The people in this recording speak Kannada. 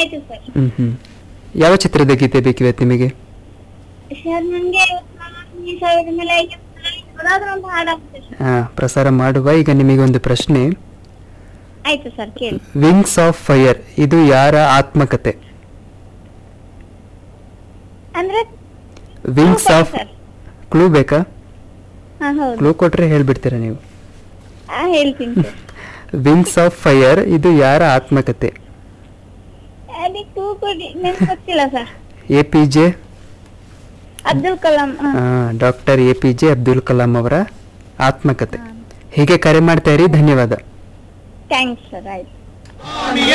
ಆಯ್ತು ಸರ್ ಹ್ಮ್ ಹ್ಮ್ ಯಾವ ಚಿತ್ರದ ಗೀತೆ ಬೇಕಿವತ್ತು ನಿಮಗೆ ಸರ್ ನನಗೆ ಈ ಸಾವಿರದ ಮೇಲೆ ಯಾವ್ದಾದ್ರು ಒಂದು ಹಾಡು ಹಾಕ್ತೀರಿ ಸರ್ ಹಾ ಪ್ರಸಾರ ಮಾಡುವ ಈಗ ನಿಮಗೆ ಒಂದು ಪ್ರಶ್ನೆ ಆಯ್ತು ಸರ್ ಕೇಳಿ ವಿಂಗ್ಸ್ ಆಫ್ ಫೈರ್ ಇದು ಯಾರ ಆತ್ಮಕತೆ ಅಂದ್ರೆ ವಿಂಗ್ಸ್ ಆಫ್ ಸರ್ ಕ್ಲೂ ಬೇಕಾ ಹಾ ಹೌದು ಕ್ಲೂ ಕೊಟ್ರೆ ಹೇಳ್ಬಿಡ್ತೀರಾ ನೀವು ಹಾ ಹೇಳ್ತೀನಿ ಸರ್ ವಿಂಗ್ಸ್ ಆಫ್ ಫೈರ್ ಇದು ಯಾರ ಆತ್ಮಕತೆ ಅದಕ್ಕೆ ಟೂ ಕೊಡಿ ನನ್ಗೆ ಗೊತ್ತಿಲ್ಲ sir A P J Abdul Kalam ಹಾ. Doctor A P J Abdul Kalam ಅವರ ಆತ್ಮಕತೆ ಹೀಗೆ ಕರೆ ಮಾಡ್ತಾ ಇರಿ ಧನ್ಯವಾದ ಥ್ಯಾಂಕ್ಸ್ ಸರ್ ಆಯ್ತು